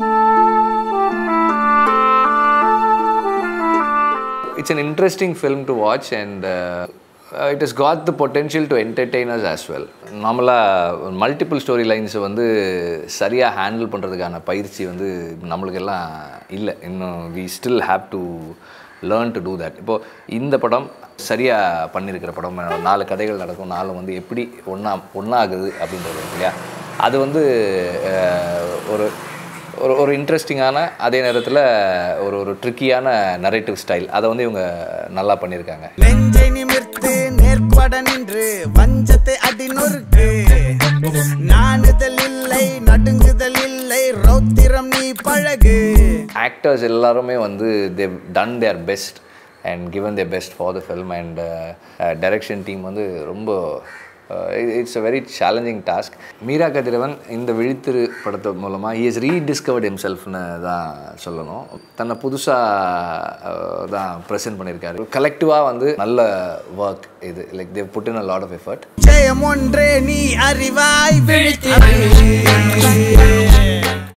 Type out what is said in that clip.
It's an interesting film to watch and uh, uh, it has got the potential to entertain us as well. நார்மலாக multiple story லைன்ஸை வந்து சரியாக handle பண்ணுறதுக்கான பயிற்சி வந்து நம்மளுக்கெல்லாம் இல்லை இன்னும் we still have to learn to do that இப்போது இந்த படம் சரியாக பண்ணியிருக்கிற படம் நாலு கதைகள் நடக்கும் நாலு வந்து எப்படி ஒன்றா ஒன்றாகுது அப்படின்றது இருக்கு இல்லையா அது வந்து அஹ், ஒரு ஒரு ஒரு இன்ட்ரெஸ்டிங்கான அதே நேரத்தில் ஒரு ஒரு ட்ரிக்கியான நரேட்டிவ் ஸ்டைல் அதை வந்து இவங்க நல்லா பண்ணியிருக்காங்க நெஞ்சை நிமிர்த்து நேர்பட நின்று வஞ்சத்தை அடி நொறுக்கு நாணுதல் இல்லை நடுங்குதல் இல்லை ரௌத்திரம் நீ பழகு ஆக்டர்ஸ் எல்லாருமே வந்து they've done their best and given their best for the film and direction team வந்து ரொம்ப it's a very challenging task Meera Kathiravan இந்த விழித்திரு படத்து மூலமாக ஹி இஸ் ரீடிஸ்கவர்ட் ஹிம்செல்ஃப்னு தான் சொல்லணும் தன்னை புதுசாக தான் ப்ரெசென்ட் பண்ணியிருக்காரு கலெக்டிவாக வந்து நல்ல ஒர்க் இது like they've put in a lot of effort ஜெயம் ஒன்றே நீ அறிவாய் விழித்திரு